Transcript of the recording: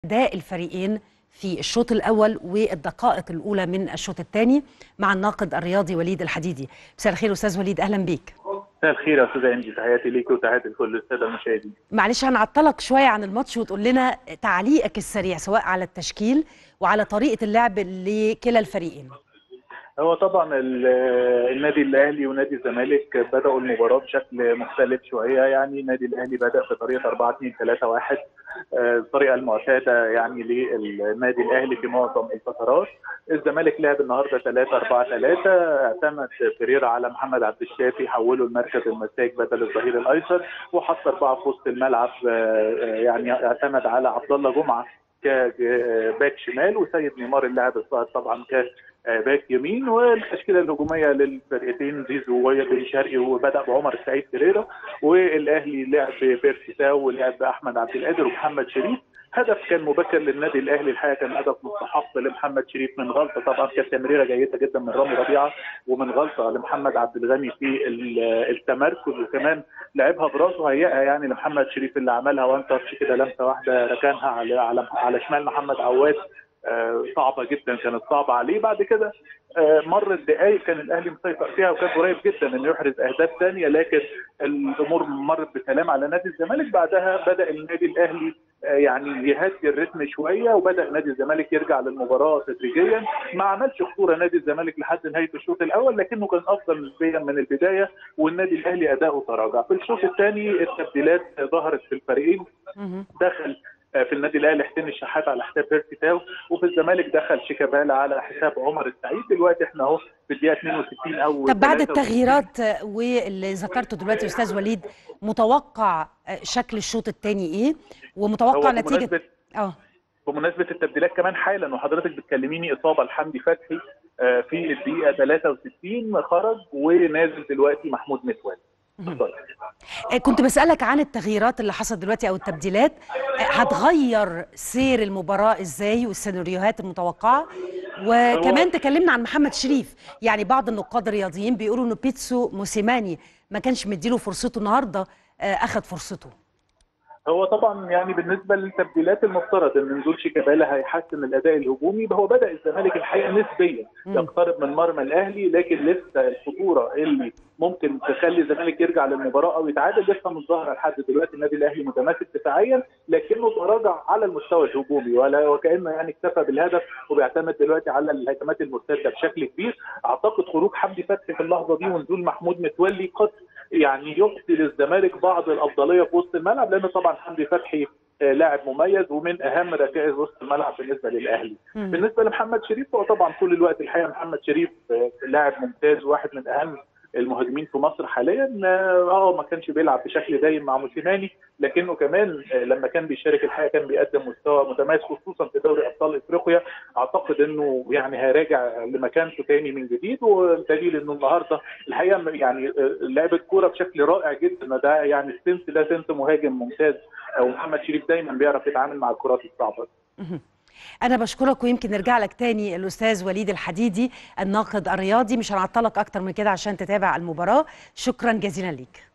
اداء الفريقين في الشوط الاول والدقائق الاولى من الشوط الثاني مع الناقد الرياضي وليد الحديدي مساء الخير استاذ وليد اهلا بيك مساء الخير يا استاذه انجي تحياتي ليكي وتحياتي لكل الساده المشاهدين معلش هنعطلك شويه عن الماتش وتقول لنا تعليقك السريع سواء على التشكيل وعلى طريقه اللعب لكلا الفريقين هو طبعا النادي الاهلي ونادي الزمالك بداوا المباراه بشكل مختلف شويه يعني النادي الاهلي بدا بطريقه 4 2 3 1 الطريقه المعتاده يعني للنادي الاهلي في معظم الفترات الزمالك لعب النهارده 3 4 3 اعتمد فيريرا على محمد عبد الشافي حوله لمركز المساك بدل الظهير الايسر وحط اربعه في وسط الملعب يعني اعتمد على عبد الله جمعه كباك شمال وسيد نيمار اللاعب الصاعد طبعا كباك يمين والتشكيله الهجوميه للفرقتين زيزو وبن شرقي وبدا بعمر السعيد فيريرا والاهلي لعب بيرسي تاو ولعب باحمد عبد القادر ومحمد شريف هدف كان مبكر للنادي الاهلي الحقيقه كان هدف مستحق لمحمد شريف من غلطه طبعا كانت تمريره جيده جدا من رامي ربيعه ومن غلطه لمحمد عبد الغني في التمركز وكمان لعبها براسه هيئها يعني لمحمد شريف اللي عملها وان تاتش كده لمسه واحده ركنها على على على شمال محمد عواد آه صعبه جدا كانت صعبه عليه بعد كده آه مرت دقائق كان الاهلي مسيطر فيها وكان قريب جدا انه يحرز اهداف ثانيه لكن الامور مرت بسلام على نادي الزمالك بعدها بدا النادي الاهلي آه يعني يهدي الريتم شويه وبدا نادي الزمالك يرجع للمباراه تدريجيا ما عملش خطوره نادي الزمالك لحد نهايه الشوط الاول لكنه كان افضل نسبيا من البدايه والنادي الاهلي اداؤه تراجع في الشوط الثاني التبديلات ظهرت في الفريقين دخل في النادي الاهلي حسين الشحات على حساب بيرسي تاو وفي الزمالك دخل شيكابالا على حساب عمر السعيد دلوقتي احنا اهو في الدقيقه 62 او طب بعد التغييرات واللي ذكرته دلوقتي استاذ وليد متوقع شكل الشوط الثاني ايه ومتوقع نتيجه اه بمناسبه التبديلات كمان حالا وحضرتك بتكلميني اصابه لحمدي فتحي في الدقيقه 63 خرج ونازل دلوقتي محمود متولي كنت بسألك عن التغييرات اللي حصلت دلوقتي أو التبديلات هتغير سير المباراة إزاي والسيناريوهات المتوقعة وكمان تكلمنا عن محمد شريف يعني بعض النقاد الرياضيين بيقولوا إنه بيتسو موسيماني ما كانش مديله فرصته النهاردة أخذ فرصته هو طبعا يعني بالنسبه للتبديلات المفترض ان نزول شيكابالا هيحسن الاداء الهجومي هو بدا الزمالك الحقيقه نسبيا يقترب من مرمى الاهلي لكن لسه الخطوره اللي ممكن تخلي الزمالك يرجع للمباراه او يتعادل لسه مش ظاهره لحد دلوقتي النادي الاهلي متماسك دفاعيا لكنه تراجع على المستوى الهجومي ولا وكانه يعني اكتفى بالهدف وبيعتمد دلوقتي على الهجمات المرتده بشكل كبير اعتقد خروج حمدي فتحي في اللحظه دي ونزول محمود متولي قد يعني يعطي للزمالك بعض الافضليه في وسط الملعب لان طبعا حمدي فتحي لاعب مميز ومن اهم ركائز وسط الملعب بالنسبه للاهلي. مم. بالنسبه لمحمد شريف هو طبعا طول الوقت الحقيقه محمد شريف لاعب ممتاز واحد من اهم المهاجمين في مصر حاليا اه ما كانش بيلعب بشكل دايم مع موسيماني لكنه كمان لما كان بيشارك الحقيقه كان بيقدم مستوى متميز خصوصا في دوري ابطال افريقيا اعتقد انه يعني هيراجع لمكانته تاني من جديد والدليل انه النهارده الحقيقه يعني لعب الكوره بشكل رائع جدا ده يعني السنس ده سنس مهاجم ممتاز ومحمد شريف دايما بيعرف يتعامل مع الكرات الصعبه أنا بشكرك ويمكن نرجع لك تاني الأستاذ وليد الحديدي الناقد الرياضي مش هنعطلك أكتر من كده عشان تتابع المباراة شكرا جزيلا ليك